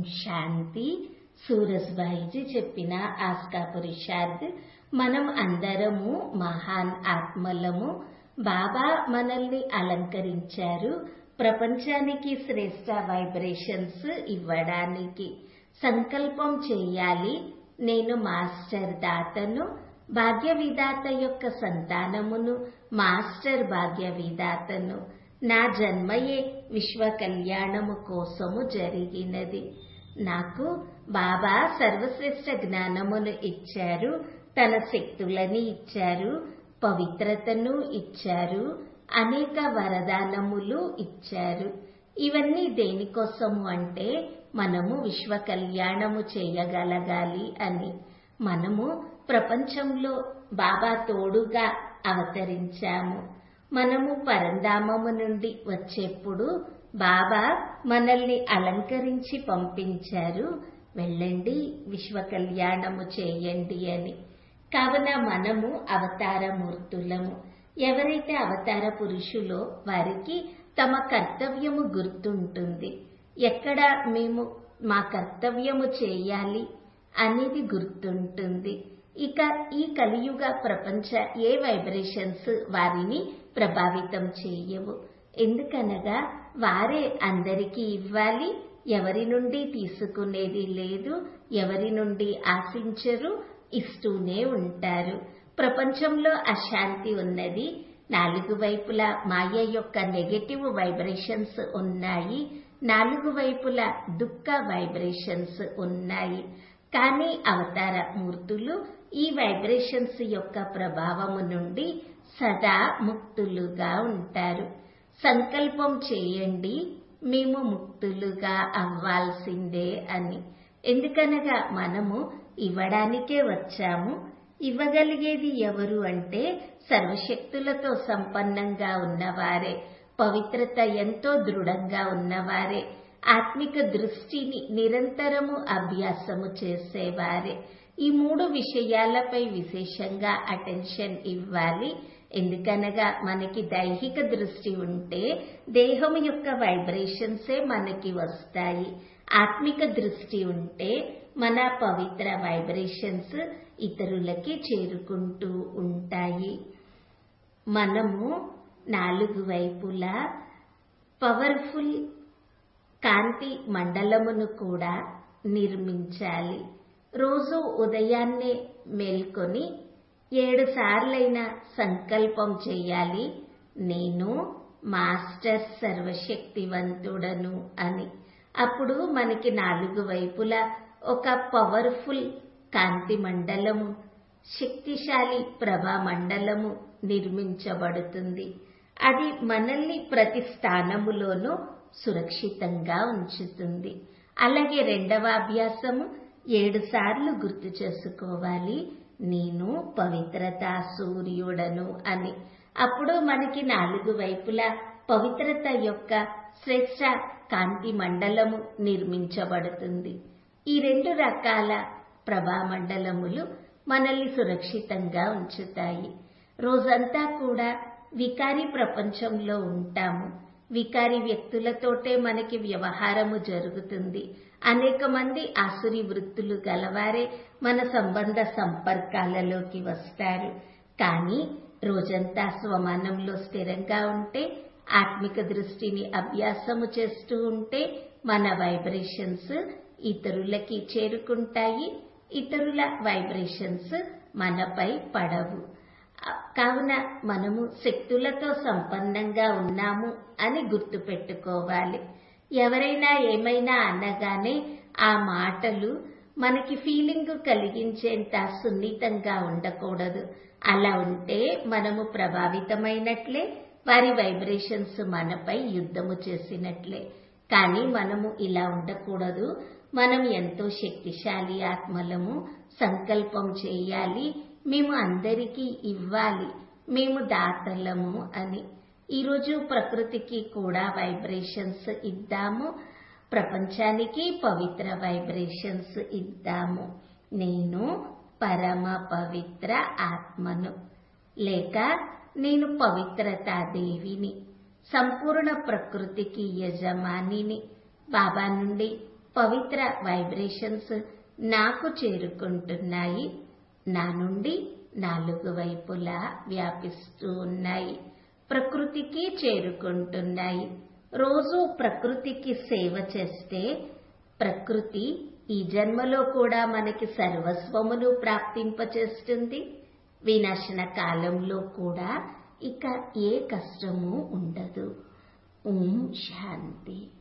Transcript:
శాంతి సూరజ్భాయిజీ చెప్పిన ఆస్కా పురుషార్థ్ మనం అందరము మహాన్ ఆత్మలము బాబా మనల్ని అలంకరించారు ప్రపంచానికి శ్రేష్ట వైబ్రేషన్స్ ఇవ్వడానికి సంకల్పం చేయాలి నేను మాస్టర్ దాతను భాగ్య విధాత యొక్క సంతానమును మాస్టర్ భాగ్య విధాతను నా జన్మయే విశ్వ కళ్యాణము కోసము జరిగినది నాకు బాబా సర్వశ్రేష్ఠ జ్ఞానమును ఇచ్చారు తన శక్తులని ఇచ్చారు పవిత్రతను ఇచ్చారు అనేక వరదానములు ఇచ్చారు ఇవన్నీ దేనికోసము అంటే మనము విశ్వ కళ్యాణము చేయగలగాలి అని మనము ప్రపంచంలో బాబా తోడుగా అవతరించాము మనము పరంధామము నుండి వచ్చేప్పుడు బాబా మనల్ని అలంకరించి పంపించారు వెళ్ళండి విశ్వ కళ్యాణము చేయండి అని కావున మనము అవతారమూర్తులము ఎవరైతే అవతార పురుషులో వారికి తమ కర్తవ్యము గుర్తుంటుంది ఎక్కడ మేము మా కర్తవ్యము చేయాలి అనేది గుర్తుంటుంది ఇక ఈ కలియుగ ప్రపంచ ఏ వైబ్రేషన్స్ వారిని ప్రభావితం చేయవు ఎందుకనగా వారే అందరికీ ఇవ్వాలి ఎవరి నుండి తీసుకునేది లేదు ఎవరి నుండి ఆశించరు ఇస్తూనే ఉంటారు ప్రపంచంలో అశాంతి ఉన్నది నాలుగు వైపులా మాయ యొక్క నెగటివ్ వైబ్రేషన్స్ ఉన్నాయి నాలుగు వైపులా దుఃఖ వైబ్రేషన్స్ ఉన్నాయి కానీ అవతార మూర్తులు ఈ వైబ్రేషన్స్ యొక్క ప్రభావము నుండి సదా ముక్తులుగా ఉంటారు సంకల్పం చేయండి మేము ముక్తులుగా అవ్వాల్సిందే అని ఎందుకనగా మనము ఇవ్వడానికే వచ్చాము ఇవ్వగలిగేది ఎవరు అంటే సర్వశక్తులతో సంపన్నంగా ఉన్నవారే పవిత్రత ఎంతో దృఢంగా ఉన్నవారే ఆత్మిక దృష్టిని నిరంతరము అభ్యాసము చేసేవారే ఈ మూడు విషయాలపై విశేషంగా అటెన్షన్ ఇవ్వాలి ఎందుకనగా మనకి దైహిక దృష్టి ఉంటే దేహం యొక్క వైబ్రేషన్సే మనకి వస్తాయి ఆత్మిక దృష్టి ఉంటే మన పవిత్ర వైబ్రేషన్స్ ఇతరులకి చేరుకుంటూ ఉంటాయి మనము నాలుగు వైపులా పవర్ఫుల్ కాంతి మండలమును కూడా నిర్మించాలి రోజు ఉదయాన్నే మేల్కొని ఏడు సార్లైన సంకల్పం చేయాలి నేను మాస్టర్ సర్వశక్తివంతుడను అని అప్పుడు మనకి నాలుగు వైపులా ఒక పవర్ఫుల్ కాంతి మండలము శక్తిశాలి ప్రభా మండలము నిర్మించబడుతుంది అది మనల్ని ప్రతి స్థానములోనూ సురక్షితంగా ఉంచుతుంది అలాగే రెండవ అభ్యాసము ఏడు సార్లు గుర్తు చేసుకోవాలి నేను పవిత్రత సూర్యుడను అని అప్పుడు మనకి నాలుగు వైపులా పవిత్రత యొక్క శ్రేష్ట కాంతి మండలము నిర్మించబడుతుంది ఈ రెండు రకాల ప్రభామండలములు మనల్ని సురక్షితంగా ఉంచుతాయి రోజంతా కూడా వికారి ప్రపంచంలో ఉంటాము వికారి వ్యక్తులతోటే మనకి వ్యవహారము జరుగుతుంది అనేక మంది ఆసురి వృత్తులు గలవారే మన సంబంధ సంపర్కాలలోకి వస్తారు కానీ రోజంతా స్వమానంలో స్థిరంగా ఉంటే ఆత్మిక దృష్టిని అభ్యాసము చేస్తూ ఉంటే మన వైబ్రేషన్స్ ఇతరులకి చేరుకుంటాయి ఇతరుల వైబ్రేషన్స్ మనపై పడవు కావున మనము శక్తులతో సంపన్నంగా ఉన్నాము అని గుర్తుపెట్టుకోవాలి ఎవరైనా ఏమైనా అనగానే ఆ మాటలు మనకి ఫీలింగ్ కలిగించేంత సున్నితంగా ఉండకూడదు అలా ఉంటే మనము ప్రభావితమైనట్లే వారి వైబ్రేషన్స్ మనపై యుద్ధము చేసినట్లే కానీ మనము ఇలా ఉండకూడదు మనం ఎంతో శక్తిశాలి ఆత్మలము సంకల్పం చేయాలి మేము అందరికీ ఇవ్వాలి మేము దాతలము అని ఈరోజు ప్రకృతికి కూడా వైబ్రేషన్స్ ఇద్దాము ప్రపంచానికి పవిత్ర వైబ్రేషన్స్ ఇద్దాము నేను పరమ పవిత్ర ఆత్మను లేక నేను పవిత్రతాదేవిని సంపూర్ణ ప్రకృతికి యజమానిని బాబా నుండి పవిత్ర వైబ్రేషన్స్ నాకు చేరుకుంటున్నాయి నా నుండి నాలుగు వైపులా వ్యాపిస్తూ ఉన్నాయి ప్రకృతికి చేరుకుంటున్నాయి రోజు ప్రకృతికి సేవ చేస్తే ప్రకృతి ఈ జన్మలో కూడా మనకి సర్వస్వమును ప్రాప్తింపచేస్తుంది వినాశన కాలంలో కూడా ఇక ఏ కష్టము ఉండదు ఓం శాంతి